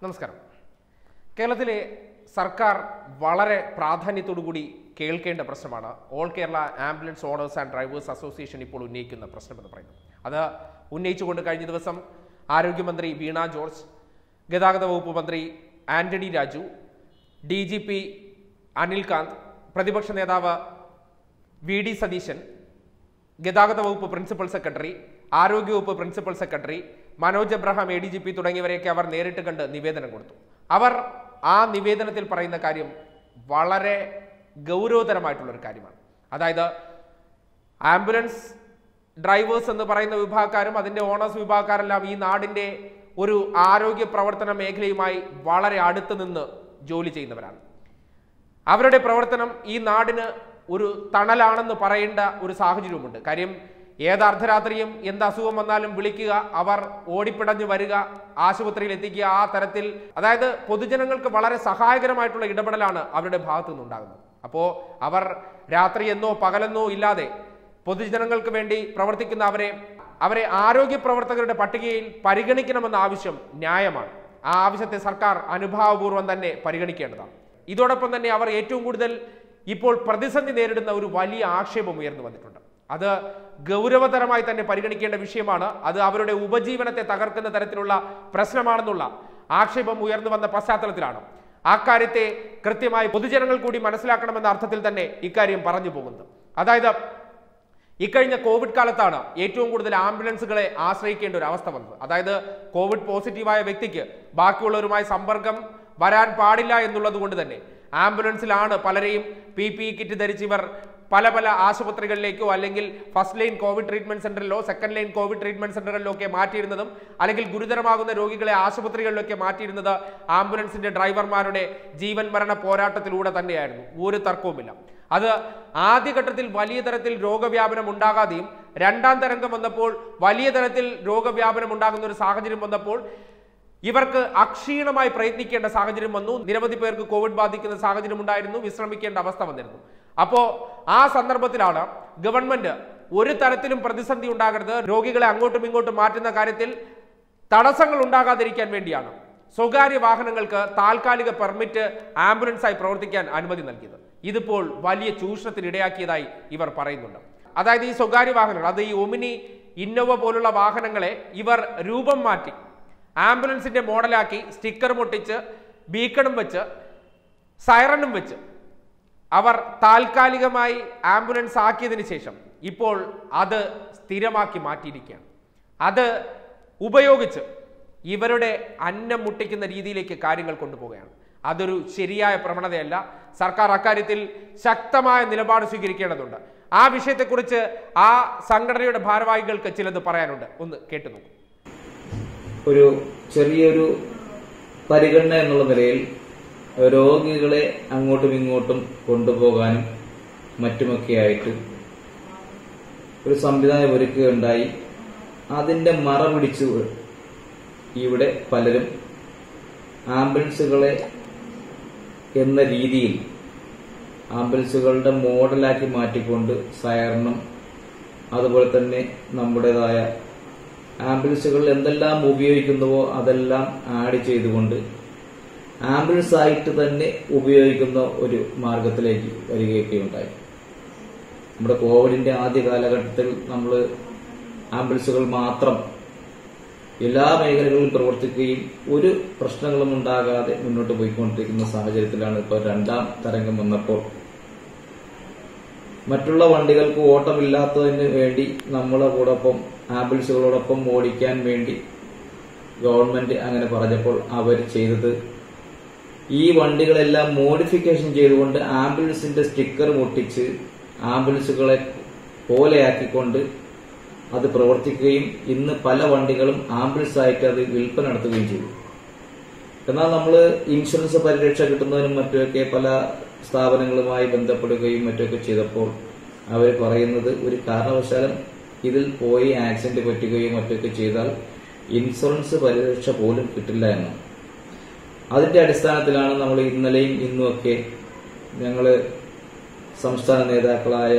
നമസ്കാരം കേരളത്തിലെ സർക്കാർ വളരെ പ്രാധാന്യത്തോടുകൂടി കേൾക്കേണ്ട പ്രശ്നമാണ് all Kerala ambulance owners and drivers association ഇപ്പോൾ ഉന്നയിക്കുന്ന പ്രശ്നമെന്ന് പറയുന്നത് അത് ഉന്നയിച്ചുകൊണ്ട് കഴിഞ്ഞ ദിവസം ആരോഗ്യമന്ത്രി വീണ ജോർജ് ഗതാഗത വകുപ്പ് മന്ത്രി Antony Raju D G P Anilkant പ്രതിപക്ഷ നേതാവ് വി ഡി സതീശൻ ഗതാഗത വകുപ്പ് പ്രിൻസിപ്പൽ സെക്രട്ടറി ആരോഗ്യവകുപ്പ് principal secretary Manoj Abraham A D G P തുടങ്ങിയവരെയൊക്കെ അവർ നേരിട്ട് കണ്ട് നിവേദനം കൊടുത്തു അവർ ആ നിവേദനത്തിൽ പറയുന്ന കാര്യം വളരെ ഗൗരവതരമായിട്ടുള്ള ഒരു കാര്യമാണ് അതായത് ആംബുലൻസ് ഡ്രൈവേഴ്സ് എന്ന് പറയുന്ന വിഭാഗക്കാരും അതിൻ്റെ ഓണേഴ്സ് വിഭാഗക്കാരെല്ലാം ഈ നാടിൻ്റെ ഒരു ആരോഗ്യ പ്രവർത്തന മേഖലയുമായി വളരെ അടുത്ത് നിന്ന് ജോലി ചെയ്യുന്നവരാണ് അവരുടെ പ്രവർത്തനം ഈ നാടിന് ഒരു തണലാണെന്ന് പറയേണ്ട ഒരു സാഹചര്യവുമുണ്ട് കാര്യം ഏത് അർദ്ധരാത്രിയും എന്ത് അസുഖം വന്നാലും വിളിക്കുക അവർ ഓടിപ്പിടഞ്ഞു വരിക ആശുപത്രിയിൽ എത്തിക്കുക ആ തരത്തിൽ അതായത് പൊതുജനങ്ങൾക്ക് വളരെ സഹായകരമായിട്ടുള്ള ഇടപെടലാണ് അവരുടെ ഭാഗത്തു നിന്നുണ്ടാകുന്നത് അപ്പോൾ അവർ രാത്രി എന്നോ പകലെന്നോ ഇല്ലാതെ പൊതുജനങ്ങൾക്ക് വേണ്ടി പ്രവർത്തിക്കുന്ന അവരെ അവരെ ആരോഗ്യ പ്രവർത്തകരുടെ പട്ടികയിൽ പരിഗണിക്കണമെന്ന ആവശ്യം ന്യായമാണ് ആ ആവശ്യത്തെ സർക്കാർ അനുഭാവപൂർവ്വം തന്നെ പരിഗണിക്കേണ്ടതാണ് ഇതോടൊപ്പം തന്നെ അവർ ഏറ്റവും കൂടുതൽ ഇപ്പോൾ പ്രതിസന്ധി നേരിടുന്ന ഒരു വലിയ ആക്ഷേപം ഉയർന്നു വന്നിട്ടുണ്ട് അത് ഗൗരവതരമായി തന്നെ പരിഗണിക്കേണ്ട വിഷയമാണ് അത് അവരുടെ ഉപജീവനത്തെ തകർക്കുന്ന തരത്തിലുള്ള പ്രശ്നമാണെന്നുള്ള ആക്ഷേപം ഉയർന്നു വന്ന പശ്ചാത്തലത്തിലാണ് അക്കാര്യത്തെ കൃത്യമായി പൊതുജനങ്ങൾ കൂടി മനസ്സിലാക്കണമെന്ന അർത്ഥത്തിൽ തന്നെ ഇക്കാര്യം പറഞ്ഞു പോകുന്നത് അതായത് ഇക്കഴിഞ്ഞ കോവിഡ് കാലത്താണ് ഏറ്റവും കൂടുതൽ ആംബുലൻസുകളെ ആശ്രയിക്കേണ്ട ഒരു അവസ്ഥ വന്നത് അതായത് കോവിഡ് പോസിറ്റീവായ വ്യക്തിക്ക് ബാക്കിയുള്ളവരുമായി സമ്പർക്കം വരാൻ പാടില്ല എന്നുള്ളത് കൊണ്ട് തന്നെ ആംബുലൻസിലാണ് പലരെയും പി പി കിറ്റ് ധരിച്ച് ഇവർ പല പല ആശുപത്രികളിലേക്കോ അല്ലെങ്കിൽ ഫസ്റ്റ് ലൈൻ കോവിഡ് ട്രീറ്റ്മെന്റ് സെന്ററിലോ സെക്കൻഡ് ലൈൻ കോവിഡ് ട്രീറ്റ്മെന്റ് സെന്ററിലോ ഒക്കെ മാറ്റിയിരുന്നതും അല്ലെങ്കിൽ ഗുരുതരമാകുന്ന രോഗികളെ ആശുപത്രികളിലൊക്കെ മാറ്റിയിരുന്നത് ആംബുലൻസിന്റെ ഡ്രൈവർമാരുടെ ജീവൻ മരണ പോരാട്ടത്തിലൂടെ തന്നെയായിരുന്നു ഒരു തർക്കവുമില്ല അത് ആദ്യഘട്ടത്തിൽ വലിയ തരത്തിൽ രോഗവ്യാപനം ഉണ്ടാകാതെയും രണ്ടാം തരംഗം വന്നപ്പോൾ വലിയ തരത്തിൽ രോഗവ്യാപനം ഉണ്ടാകുന്ന ഒരു സാഹചര്യം വന്നപ്പോൾ ഇവർക്ക് അക്ഷീണമായി പ്രയത്നിക്കേണ്ട സാഹചര്യം വന്നു നിരവധി പേർക്ക് കോവിഡ് ബാധിക്കുന്ന സാഹചര്യം ഉണ്ടായിരുന്നു വിശ്രമിക്കേണ്ട അവസ്ഥ വന്നിരുന്നു അപ്പോ ആ സന്ദർഭത്തിലാണ് ഗവൺമെന്റ് ഒരു തരത്തിലും പ്രതിസന്ധി ഉണ്ടാകരുത് രോഗികളെ അങ്ങോട്ടും ഇങ്ങോട്ടും മാറ്റുന്ന കാര്യത്തിൽ തടസ്സങ്ങൾ ഉണ്ടാകാതിരിക്കാൻ വേണ്ടിയാണ് സ്വകാര്യ വാഹനങ്ങൾക്ക് താൽക്കാലിക പെർമിറ്റ് ആംബുലൻസായി പ്രവർത്തിക്കാൻ അനുമതി നൽകിയത് ഇതിപ്പോൾ വലിയ ചൂഷണത്തിന് ഇടയാക്കിയതായി ഇവർ പറയുന്നുണ്ട് അതായത് ഈ സ്വകാര്യ വാഹനങ്ങൾ അത് ഈ ഒമിനി ഇന്നോവ പോലുള്ള വാഹനങ്ങളെ ഇവർ രൂപം മാറ്റി ആംബുലൻസിന്റെ മോഡലാക്കി സ്റ്റിക്കർ പൊട്ടിച്ച് ബീക്കണും വെച്ച് സൈറണും വെച്ച് അവർ താൽക്കാലികമായി ആംബുലൻസ് ആക്കിയതിന് ശേഷം ഇപ്പോൾ അത് സ്ഥിരമാക്കി മാറ്റിയിരിക്കുകയാണ് അത് ഉപയോഗിച്ച് ഇവരുടെ അന്നം മുട്ടിക്കുന്ന രീതിയിലേക്ക് കാര്യങ്ങൾ കൊണ്ടുപോവുകയാണ് അതൊരു ശരിയായ പ്രവണതയല്ല സർക്കാർ അക്കാര്യത്തിൽ ശക്തമായ നിലപാട് സ്വീകരിക്കേണ്ടതുണ്ട് ആ വിഷയത്തെക്കുറിച്ച് ആ സംഘടനയുടെ ഭാരവാഹികൾക്ക് ചിലത് പറയാനുണ്ട് ഒന്ന് കേട്ടു നോക്കൂ ഒരു ചെറിയൊരു പരിഗണന എന്നുള്ള നിലയിൽ രോഗികളെ അങ്ങോട്ടും ഇങ്ങോട്ടും കൊണ്ടുപോകാനും മറ്റുമൊക്കെയായിട്ട് ഒരു സംവിധാനം ഒരുക്കുകയുണ്ടായി അതിന്റെ മറ പിടിച്ച് ഇവിടെ പലരും ആംബുലൻസുകളെ എന്ന രീതിയിൽ ആംബുലൻസുകളുടെ മോഡലാക്കി മാറ്റിക്കൊണ്ട് സയർണം അതുപോലെ തന്നെ നമ്മുടേതായ ആംബുലൻസുകളിൽ എന്തെല്ലാം ഉപയോഗിക്കുന്നുവോ അതെല്ലാം ആഡ് ചെയ്തുകൊണ്ട് ആംബുലൻസ് ആയിട്ട് തന്നെ ഉപയോഗിക്കുന്ന ഒരു മാർഗത്തിലേക്ക് വരികയൊക്കെ ഉണ്ടായി നമ്മുടെ കോവിഡിന്റെ ആദ്യ കാലഘട്ടത്തിൽ നമ്മൾ ആംബുലൻസുകൾ മാത്രം എല്ലാ മേഖലകളിലും പ്രവർത്തിക്കുകയും ഒരു പ്രശ്നങ്ങളും ഉണ്ടാകാതെ മുന്നോട്ട് പോയിക്കൊണ്ടിരിക്കുന്ന സാഹചര്യത്തിലാണ് ഇപ്പോൾ രണ്ടാം തരംഗം വന്നപ്പോൾ മറ്റുള്ള വണ്ടികൾക്ക് ഓട്ടമില്ലാത്തതിന് വേണ്ടി നമ്മളെ കൂടൊപ്പം ആംബുലൻസുകളോടൊപ്പം ഓടിക്കാൻ വേണ്ടി ഗവൺമെന്റ് അങ്ങനെ പറഞ്ഞപ്പോൾ അവർ ചെയ്തത് ഈ വണ്ടികളെല്ലാം മോഡിഫിക്കേഷൻ ചെയ്തുകൊണ്ട് ആംബുലൻസിന്റെ സ്റ്റിക്കർ മുട്ടിച്ച് ആംബുലൻസുകളെ പോലെയാക്കിക്കൊണ്ട് അത് പ്രവർത്തിക്കുകയും ഇന്ന് പല വണ്ടികളും ആംബുലൻസ് ആയിട്ട് അത് വിൽപ്പന നടത്തുകയും ചെയ്തു എന്നാൽ നമ്മൾ ഇൻഷുറൻസ് പരിരക്ഷ കിട്ടുന്നതിനും മറ്റുമൊക്കെ പല സ്ഥാപനങ്ങളുമായി ബന്ധപ്പെടുകയും മറ്റുമൊക്കെ ചെയ്തപ്പോൾ അവർ പറയുന്നത് ഒരു കാരണവശാലും ഇതിൽ പോയി ആക്സിഡന്റ് പറ്റുകയും മറ്റൊക്കെ ചെയ്താൽ ഇൻഷുറൻസ് പരിരക്ഷ പോലും കിട്ടില്ല എന്ന് അതിന്റെ അടിസ്ഥാനത്തിലാണ് നമ്മൾ ഇന്നലെയും ഇന്നുമൊക്കെ ഞങ്ങള് സംസ്ഥാന നേതാക്കളായ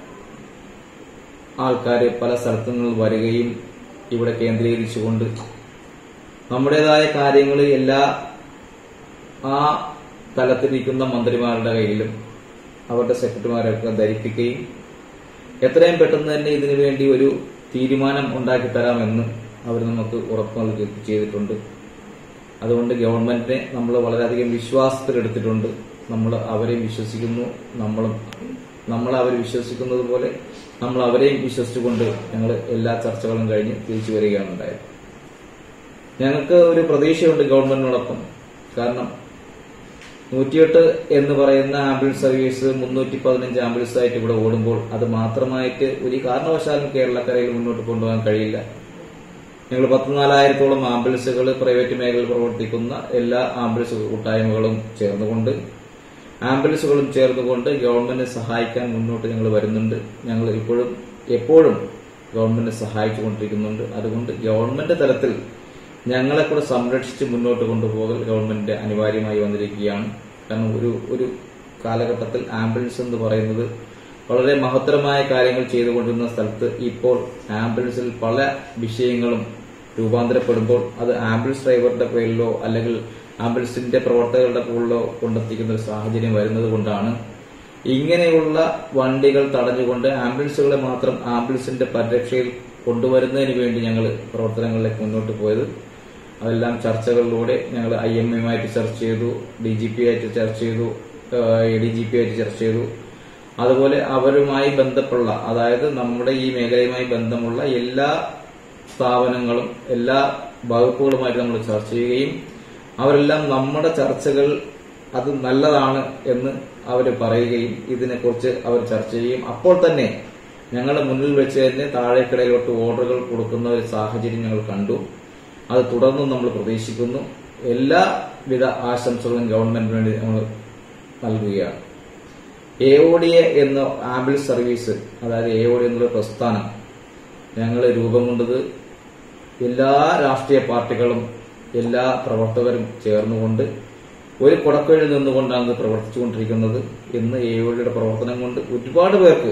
ആൾക്കാർ പല സ്ഥലത്തു നിന്ന് വരികയും ഇവിടെ കേന്ദ്രീകരിച്ചുകൊണ്ട് നമ്മുടേതായ കാര്യങ്ങൾ എല്ലാ ആ തലത്തിലിരിക്കുന്ന മന്ത്രിമാരുടെ കയ്യിലും അവരുടെ സെക്രട്ടറിമാരൊക്കെ ധരിപ്പിക്കുകയും എത്രയും പെട്ടെന്ന് തന്നെ ഇതിനു വേണ്ടി ഒരു തീരുമാനം ഉണ്ടാക്കി തരാമെന്ന് അവർ നമുക്ക് ഉറപ്പ് നൽകുകയും ചെയ്തിട്ടുണ്ട് അതുകൊണ്ട് ഗവൺമെന്റിനെ നമ്മൾ വളരെയധികം വിശ്വാസത്തിലെടുത്തിട്ടുണ്ട് നമ്മൾ അവരെയും വിശ്വസിക്കുന്നു നമ്മളും നമ്മൾ അവർ വിശ്വസിക്കുന്നത് പോലെ നമ്മൾ അവരെയും വിശ്വസിച്ചുകൊണ്ട് ഞങ്ങൾ എല്ലാ ചർച്ചകളും കഴിഞ്ഞ് തിരിച്ചു വരികയാണ് ഉണ്ടായത് ഞങ്ങൾക്ക് ഒരു പ്രതീക്ഷയുണ്ട് ഗവൺമെന്റിനോടൊപ്പം കാരണം നൂറ്റിയെട്ട് എന്ന് പറയുന്ന ആംബുലൻസ് സർവീസ് മുന്നൂറ്റി പതിനഞ്ച് ആംബുലൻസ് ആയിട്ട് ഇവിടെ ഓടുമ്പോൾ അത് മാത്രമായിട്ട് ഒരു കാരണവശാലും കേരളക്കരയിൽ മുന്നോട്ട് കൊണ്ടുപോകാൻ കഴിയില്ല ഞങ്ങൾ പത്തിനാലായിരത്തോളം ആംബുലൻസുകൾ പ്രൈവറ്റ് മേഖലയിൽ പ്രവർത്തിക്കുന്ന എല്ലാ ആംബുലൻസ് കൂട്ടായ്മകളും ചേർന്നുകൊണ്ട് ആംബുലൻസുകളും ചേർന്നുകൊണ്ട് ഗവൺമെന്റിനെ സഹായിക്കാൻ മുന്നോട്ട് ഞങ്ങൾ വരുന്നുണ്ട് ഞങ്ങൾ ഇപ്പോഴും എപ്പോഴും ഗവൺമെന്റിനെ സഹായിച്ചുകൊണ്ടിരിക്കുന്നുണ്ട് അതുകൊണ്ട് ഗവൺമെന്റ് തലത്തിൽ ഞങ്ങളെ കൂടെ സംരക്ഷിച്ച് മുന്നോട്ട് കൊണ്ടുപോകൽ ഗവൺമെന്റ് അനിവാര്യമായി വന്നിരിക്കുകയാണ് കാരണം ഒരു ഒരു കാലഘട്ടത്തിൽ ആംബുലൻസ് എന്ന് പറയുന്നത് വളരെ മഹത്തരമായ കാര്യങ്ങൾ ചെയ്തുകൊണ്ടിരുന്ന സ്ഥലത്ത് ഇപ്പോൾ ആംബുലൻസിൽ പല വിഷയങ്ങളും രൂപാന്തരപ്പെടുമ്പോൾ അത് ആംബുലൻസ് ഡ്രൈവറുടെ പേരിലോ അല്ലെങ്കിൽ ആംബുലൻസിന്റെ പ്രവർത്തകരുടെ പേരിലോ കൊണ്ടെത്തിക്കുന്ന ഒരു സാഹചര്യം വരുന്നത് കൊണ്ടാണ് ഇങ്ങനെയുള്ള വണ്ടികൾ തടഞ്ഞുകൊണ്ട് ആംബുലൻസുകളെ മാത്രം ആംബുലൻസിന്റെ പരിരക്ഷയിൽ കൊണ്ടുവരുന്നതിന് വേണ്ടി ഞങ്ങൾ പ്രവർത്തനങ്ങളിലേക്ക് മുന്നോട്ട് പോയത് അതെല്ലാം ചർച്ചകളിലൂടെ ഞങ്ങൾ ഐ എം എമായിട്ട് ചർച്ച ചെയ്തു ഡി ജി പി ആയിട്ട് ചർച്ച ചെയ്തു എ ഡി ജി പി ആയിട്ട് ചർച്ച ചെയ്തു അതുപോലെ അവരുമായി ബന്ധമുള്ള അതായത് നമ്മുടെ ഈ മേഖലയുമായി ബന്ധമുള്ള എല്ലാ സ്ഥാപനങ്ങളും എല്ലാ വകുപ്പുകളുമായിട്ട് നമ്മൾ ചർച്ച ചെയ്യുകയും അവരെല്ലാം നമ്മുടെ ചർച്ചകൾ അത് നല്ലതാണ് എന്ന് അവർ പറയുകയും ഇതിനെക്കുറിച്ച് അവർ ചർച്ച ചെയ്യുകയും അപ്പോൾ തന്നെ ഞങ്ങളുടെ മുന്നിൽ വെച്ച് തന്നെ താഴേക്കിടയിലോട്ട് ഓർഡറുകൾ കൊടുക്കുന്ന ഒരു സാഹചര്യം ഞങ്ങൾ കണ്ടു അത് തുടർന്നും നമ്മൾ പ്രതീക്ഷിക്കുന്നു എല്ലാവിധ ആശംസകളും ഗവൺമെന്റിന് വേണ്ടി നമ്മൾ നൽകുകയാണ് എ ഒ ഡി എ എന്ന ആംബുലൻസ് സർവീസ് അതായത് എ ഒ ഡി എന്നുള്ള പ്രസ്ഥാനം ഞങ്ങൾ രൂപം കൊണ്ടത് എല്ലാ രാഷ്ട്രീയ പാർട്ടികളും എല്ലാ പ്രവർത്തകരും ചേർന്നുകൊണ്ട് ഒരു കുടക്കീഴിൽ നിന്നുകൊണ്ടാണ് ഇത് പ്രവർത്തിച്ചുകൊണ്ടിരിക്കുന്നത് ഇന്ന് എ ഒ ഡിയുടെ പ്രവർത്തനം കൊണ്ട് ഒരുപാട് പേർക്ക്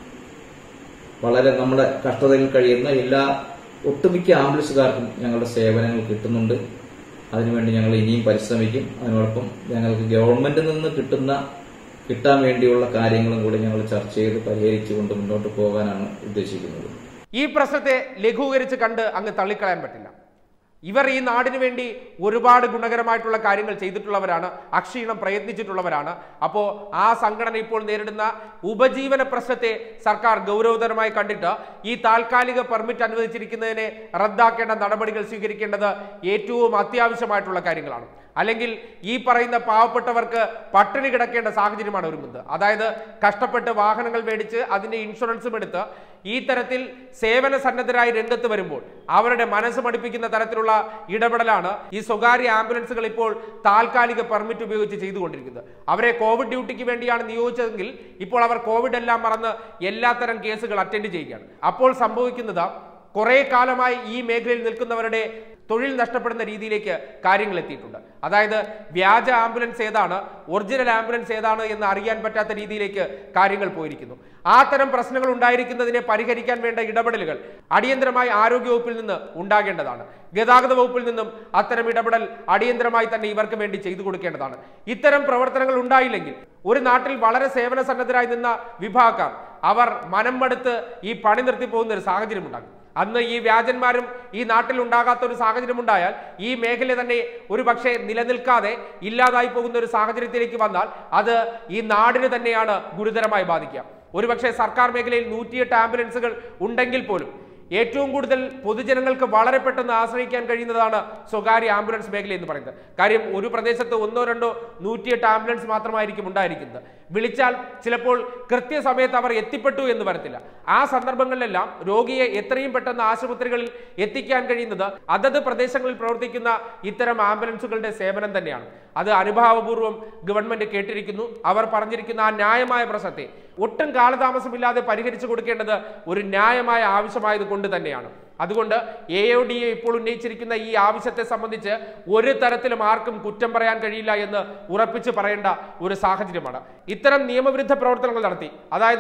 വളരെ നമ്മുടെ കഷ്ടതയിൽ കഴിയുന്ന എല്ലാ ഒട്ടുമിക്ക ആംബുലൻസുകാർക്കും ഞങ്ങളുടെ സേവനങ്ങൾ കിട്ടുന്നുണ്ട് അതിനുവേണ്ടി ഞങ്ങൾ ഇനിയും പരിശ്രമിക്കും അതിനോടൊപ്പം ഞങ്ങൾക്ക് ഗവൺമെന്റിൽ നിന്ന് കിട്ടുന്ന കിട്ടാൻ വേണ്ടിയുള്ള കാര്യങ്ങളും കൂടി ഞങ്ങൾ ചർച്ച ചെയ്ത് പരിഹരിച്ചുകൊണ്ട് മുന്നോട്ട് പോകാനാണ് ഉദ്ദേശിക്കുന്നത് ഈ പ്രശ്നത്തെ ലഘൂകരിച്ച് കണ്ട് അങ്ങ് തള്ളിക്കളയാൻ പറ്റില്ല ഇവർ ഈ നാടിനു വേണ്ടി ഒരുപാട് ഗുണകരമായിട്ടുള്ള കാര്യങ്ങൾ ചെയ്തിട്ടുള്ളവരാണ് അക്ഷീണം പ്രയത്നിച്ചിട്ടുള്ളവരാണ് അപ്പോൾ ആ സംഘടന ഇപ്പോൾ നേരിടുന്ന ഉപജീവന പ്രശ്നത്തെ സർക്കാർ ഗൗരവതരമായി കണ്ടിട്ട് ഈ താൽക്കാലിക പെർമിറ്റ് അനുവദിച്ചിരിക്കുന്നതിനെ റദ്ദാക്കേണ്ട നടപടികൾ സ്വീകരിക്കേണ്ടത് ഏറ്റവും അത്യാവശ്യമായിട്ടുള്ള കാര്യങ്ങളാണ് അല്ലെങ്കിൽ ഈ പറയുന്ന പാവപ്പെട്ടവർക്ക് പട്ടിണി കിടക്കേണ്ട സാഹചര്യമാണ് ഒരുങ്ങുന്നത് അതായത് കഷ്ടപ്പെട്ട് വാഹനങ്ങൾ മേടിച്ച് അതിന്റെ ഇൻഷുറൻസും എടുത്ത് ഈ തരത്തിൽ സേവന സന്നദ്ധരായി രംഗത്ത് വരുമ്പോൾ അവരുടെ മനസ്സ് മടിപ്പിക്കുന്ന തരത്തിലുള്ള ഇടപെടലാണ് ഈ സ്വകാര്യ ആംബുലൻസുകൾ ഇപ്പോൾ താൽക്കാലിക പെർമിറ്റ് ഉപയോഗിച്ച് ചെയ്തുകൊണ്ടിരിക്കുന്നത് അവരെ കോവിഡ് ഡ്യൂട്ടിക്ക് വേണ്ടിയാണ് നിയോഗിച്ചതെങ്കിൽ ഇപ്പോൾ അവർ കോവിഡ് എല്ലാം മറന്ന് എല്ലാത്തരം കേസുകൾ അറ്റൻഡ് ചെയ്യുകയാണ് അപ്പോൾ സംഭവിക്കുന്നത് കുറെ കാലമായി ഈ മേഖലയിൽ നിൽക്കുന്നവരുടെ തൊഴിൽ നഷ്ടപ്പെടുന്ന രീതിയിലേക്ക് കാര്യങ്ങൾ എത്തിയിട്ടുണ്ട് അതായത് വ്യാജ ആംബുലൻസ് ഏതാണ് ഒറിജിനൽ ആംബുലൻസ് ഏതാണ് എന്ന് അറിയാൻ പറ്റാത്ത രീതിയിലേക്ക് കാര്യങ്ങൾ പോയിരിക്കുന്നു ആ തരം പ്രശ്നങ്ങൾ ഉണ്ടായിരിക്കുന്നതിനെ പരിഹരിക്കാൻ വേണ്ട ഇടപെടലുകൾ അടിയന്തരമായി ആരോഗ്യവകുപ്പിൽ നിന്ന് ഉണ്ടാകേണ്ടതാണ് ഗതാഗത വകുപ്പിൽ നിന്നും അത്തരം ഇടപെടൽ അടിയന്തരമായി തന്നെ ഇവർക്ക് വേണ്ടി ചെയ്തു കൊടുക്കേണ്ടതാണ് ഇത്തരം പ്രവർത്തനങ്ങൾ ഉണ്ടായില്ലെങ്കിൽ ഒരു നാട്ടിൽ വളരെ സേവന സന്നദ്ധരായി നിന്ന വിഭാഗക്കാർ അവർ മനം മടുത്ത് ഈ പണി നിർത്തി പോകുന്ന ഒരു സാഹചര്യം ഉണ്ടാകും അന്ന് ഈ വ്യാജന്മാരും ഈ നാട്ടിൽ ഉണ്ടാകാത്ത ഒരു സാഹചര്യം ഉണ്ടായാൽ ഈ മേഖല തന്നെ ഒരു പക്ഷേ നിലനിൽക്കാതെ ഇല്ലാതായി പോകുന്ന ഒരു സാഹചര്യത്തിലേക്ക് വന്നാൽ അത് ഈ നാടിന് തന്നെയാണ് ഗുരുതരമായി ബാധിക്കുക ഒരുപക്ഷെ സർക്കാർ മേഖലയിൽ നൂറ്റിയെട്ട് ആംബുലൻസുകൾ ഉണ്ടെങ്കിൽ പോലും ഏറ്റവും കൂടുതൽ പൊതുജനങ്ങൾക്ക് വളരെ പെട്ടെന്ന് ആശ്രയിക്കാൻ കഴിയുന്നതാണ് സ്വകാര്യ ആംബുലൻസ് മേഖല എന്ന് പറയുന്നത് കാര്യം ഒരു പ്രദേശത്ത് ഒന്നോ രണ്ടോ നൂറ്റിയെട്ട് ആംബുലൻസ് മാത്രമായിരിക്കും ഉണ്ടായിരിക്കുന്നത് വിളിച്ചാൽ ചിലപ്പോൾ കൃത്യസമയത്ത് അവർ എത്തിപ്പെട്ടു എന്ന് വരത്തില്ല ആ സന്ദർഭങ്ങളിലെല്ലാം രോഗിയെ എത്രയും പെട്ടെന്ന് ആശുപത്രികളിൽ എത്തിക്കാൻ കഴിയുന്നത് അതത് പ്രദേശങ്ങളിൽ പ്രവർത്തിക്കുന്ന ഇത്തരം ആംബുലൻസുകളുടെ സേവനം തന്നെയാണ് അത് അനുഭാവപൂർവ്വം ഗവൺമെന്റ് കേട്ടിരിക്കുന്നു അവർ പറഞ്ഞിരിക്കുന്ന ആ ന്യായമായ പ്രശ്നത്തെ ഒട്ടും കാലതാമസമില്ലാതെ പരിഹരിച്ചു കൊടുക്കേണ്ടത് ഒരു ന്യായമായ ആവശ്യമായത് കൊണ്ട് തന്നെയാണ് അതുകൊണ്ട് എ ഒ ഡി എ ഇപ്പോൾ ഉന്നയിച്ചിരിക്കുന്ന ഈ ആവശ്യത്തെ സംബന്ധിച്ച് ഒരു തരത്തിലും ആർക്കും കുറ്റം പറയാൻ കഴിയില്ല എന്ന് ഉറപ്പിച്ച് പറയേണ്ട ഒരു സാഹചര്യമാണ് ഇത്തരം നിയമവിരുദ്ധ പ്രവർത്തനങ്ങൾ നടത്തി അതായത്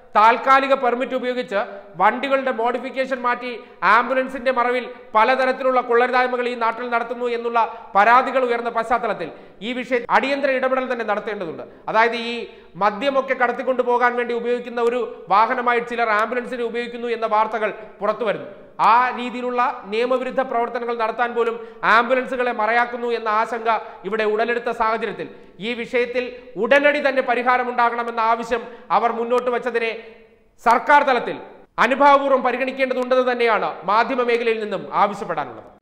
താൽക്കാലിക പെർമിറ്റ് ഉപയോഗിച്ച് വണ്ടികളുടെ മോഡിഫിക്കേഷൻ മാറ്റി ആംബുലൻസിന്റെ മറവിൽ പലതരത്തിലുള്ള കൊള്ളരുതായ്മകൾ ഈ നാട്ടിൽ നടത്തുന്നു എന്നുള്ള പരാതികൾ ഉയർന്ന പശ്ചാത്തലത്തിൽ ഈ വിഷയം അടിയന്തര ഇടപെടൽ തന്നെ നടത്തേണ്ടതുണ്ട് അതായത് ഈ മദ്യമൊക്കെ കടത്തിക്കൊണ്ടു പോകാൻ വേണ്ടി ഉപയോഗിക്കുന്ന ഒരു വാഹനമായി ചിലർ ആംബുലൻസിനെ ഉപയോഗിക്കുന്നു എന്ന വാർത്തകൾ പുറത്തു വരുന്നു ആ രീതിയിലുള്ള നിയമവിരുദ്ധ പ്രവർത്തനങ്ങൾ നടത്താൻ പോലും ആംബുലൻസുകളെ മറയാക്കുന്നു എന്ന ആശങ്ക ഇവിടെ ഉടലെടുത്ത സാഹചര്യത്തിൽ ഈ വിഷയത്തിൽ ഉടനടി തന്നെ പരിഹാരമുണ്ടാകണമെന്ന ആവശ്യം അവർ മുന്നോട്ട് വച്ചതിനെ സർക്കാർ തലത്തിൽ അനുഭാവപൂർവ്വം പരിഗണിക്കേണ്ടതുണ്ടെന്ന് തന്നെയാണ് മാധ്യമ മേഖലയിൽ നിന്നും ആവശ്യപ്പെടാനുള്ളത്